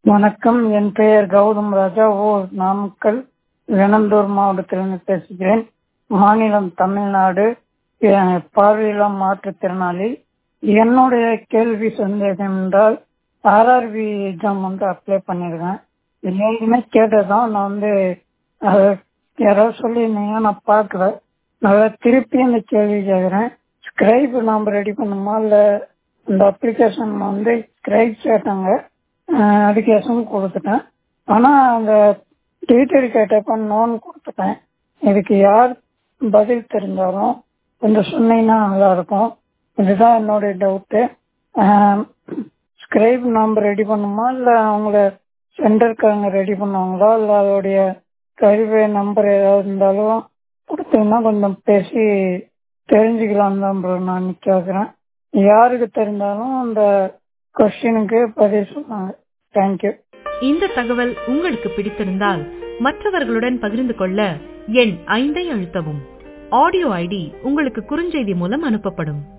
வணக்கம் என் பெயர் கௌதம் ராஜா ஓர் நாமக்கல் வெனந்தூர் மாவட்டத்திலிருந்து பேசுகிறேன் மாநிலம் தமிழ்நாடு எ- பார்வையில்லா மாற்றுத்திறனாளி என்னுடைய கேள்வி சந்தேகம் என்றால் ஆர்ஆர்பி எக்ஸாம் வந்து அப்ளை பண்ணிருக்கேன் இது ஏற்கனவே கேட்டதான் நான் வந்து அதை யாராவது சொல்லியிருந்தீங்க நான் பார்க்கல நான் திருப்பி இந்த கேள்வி கேட்குறேன் ஸ்கிரைப் நாம் ரெடி பண்ணுமா இல்லை இந்த அப்ளிகேஷன் வந்து ஸ்கிரைப் கேட்டாங்க அஹ் அதுக்கு எஸ்எம் கொடுத்துட்டேன் ஆனால் அந்த டீட்டெயில் கேட்டப்ப நோன் கொடுத்துட்டேன் இதுக்கு யார் பதில் தெரிஞ்சாலும் கொஞ்சம் சொன்னீங்கன்னா நல்லா இருக்கும் இதுதான் என்னுடைய டவுட்டு ஸ்கிரைப் நாம் ரெடி பண்ணுமா இல்லை அவங்கள சென்டருக்காரங்க ரெடி பண்ணுவாங்களா இல்லை அதோடைய கழிவு நம்பர் ஏதாவது இருந்தாலும் கொடுத்தீங்கன்னா கொஞ்சம் பேசி தெரிஞ்சுக்கலாம் தான் ப்ரோ நான் கேட்குறேன் யாருக்கு தெரிஞ்சாலும் அந்த கொஸ்டினுக்கு பதில் சொன்னாங்க தேங்க்யூ இந்த தகவல் உங்களுக்கு பிடித்திருந்தால் மற்றவர்களுடன் பகிர்ந்து கொள்ள எண் ஐந்தை அழுத்தவும் ஆடியோ ஐடி உங்களுக்கு குறுஞ்செய்தி மூலம் அனுப்பப்படும்